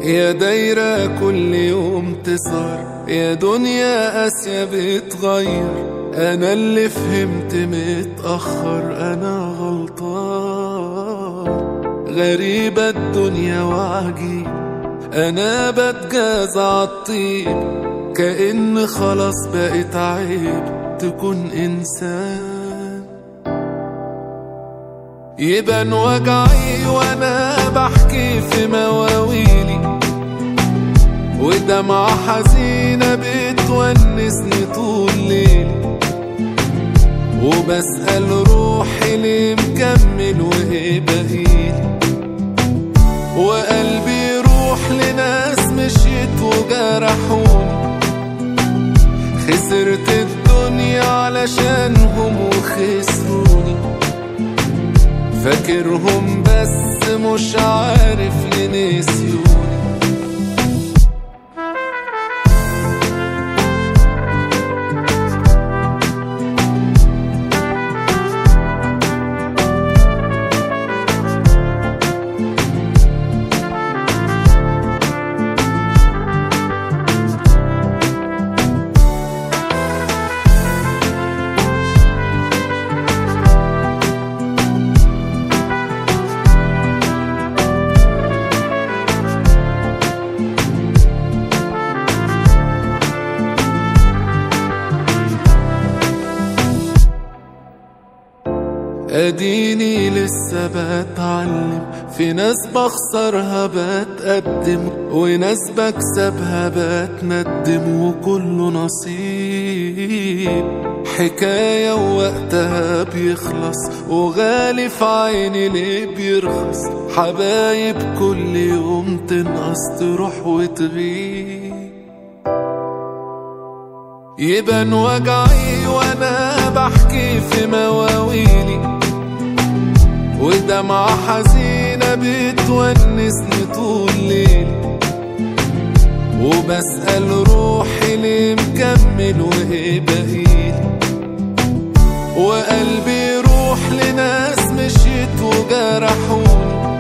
يا دايرة كل يوم تصغر يا دنيا قاسية بتغير أنا اللي فهمت متأخر أنا غلطان غريبة الدنيا وعجيب أنا بتجاز عالطيب كأن خلاص بقت عيب تكون إنسان يبان وجعي وأنا بحكي في مواويلي ودمعة حزينة بتونسني طول ليلي وبسأل روحي ليه مكمل وإيه بقيلي وقلبي يروح لناس مشيت وجرحوني خسرت الدنيا علشانهم وخسروني فاكرهم بس مش عارف لنسيوني اديني لسه بتعلم في ناس بخسرها بتقدم وناس بكسبها بتندم وكله نصيب حكاية ووقتها بيخلص وغالي في عيني ليه بيرخص حبايب كل يوم تنقص تروح وتغيب يبان وجعي وانا بحكي في مواويلي ودمعة حزينة بتونسني طول ليلي وبسأل روحي ليه مكمل وإيه بقيلي وقلبي يروح لناس مشيت وجرحوني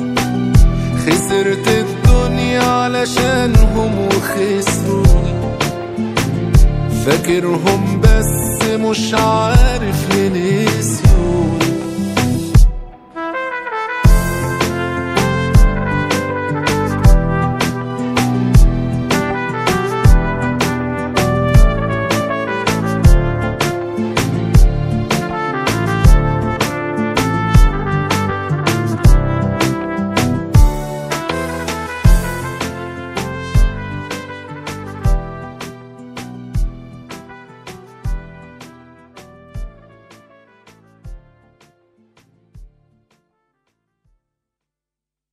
خسرت الدنيا علشانهم وخسروني فاكرهم بس مش عارف لنسي